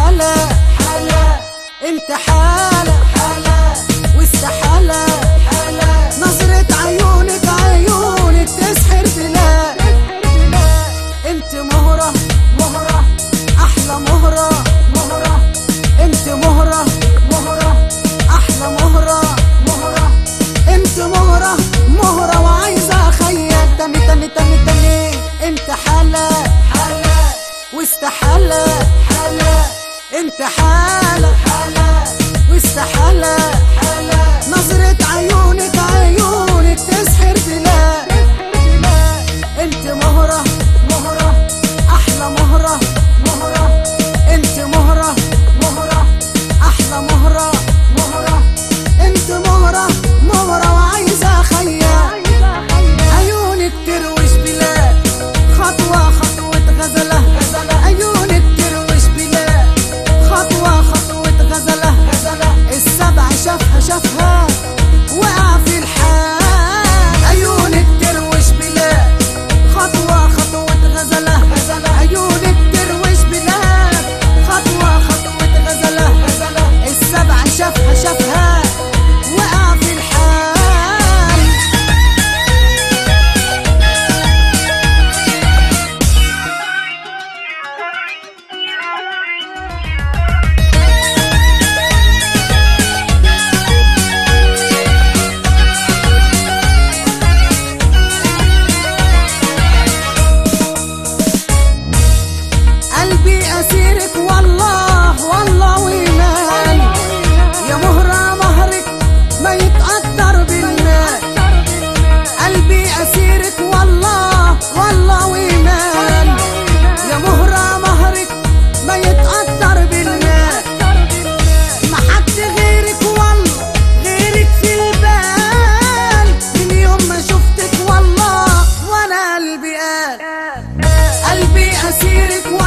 واستحالة حالة انت حالة حالة واستحالة حالة نظرة عيونك عيونك تسحر بلاد انت مهرة مهرة احلى مهرة مهرة انت مهرة مهرة احلى مهرة مهرة انت مهرة مهرة وعايزة اخيل تاني تاني تاني تاني انت حالة حالة واستحالة حالة انت حالة حالة واستحالة حالة نظرة عيونك عيونك تسحر بلاد انت مهرة مهرة احلى مهرة مهرة انت مهرة مهرة احلى مهرة مهرة انت مهرة مهرة وعايزة خيال عيونك تروش بلاد خطوة خطوة غزلة عيونك تروش بلاد خطوة خطوة غزلة السبع شافها شافها وقع في الحال عيونك تروش بلاد خطوة خطوة غزلة عيونك تروش بلاد خطوة خطوة غزلة السبع شافها شافها وقع في الحال قلبي أسيرك والله والله ويمان يا مهرة مهرك ما يتقدر بالمال قلبي أسيرك والله والله ويمان يا مهرة مهرك ما يتقدر بالمال ما حد غيرك والله غيرك في البال من يوم ما شفتك والله وانا قلبي قال قلبي اسيرك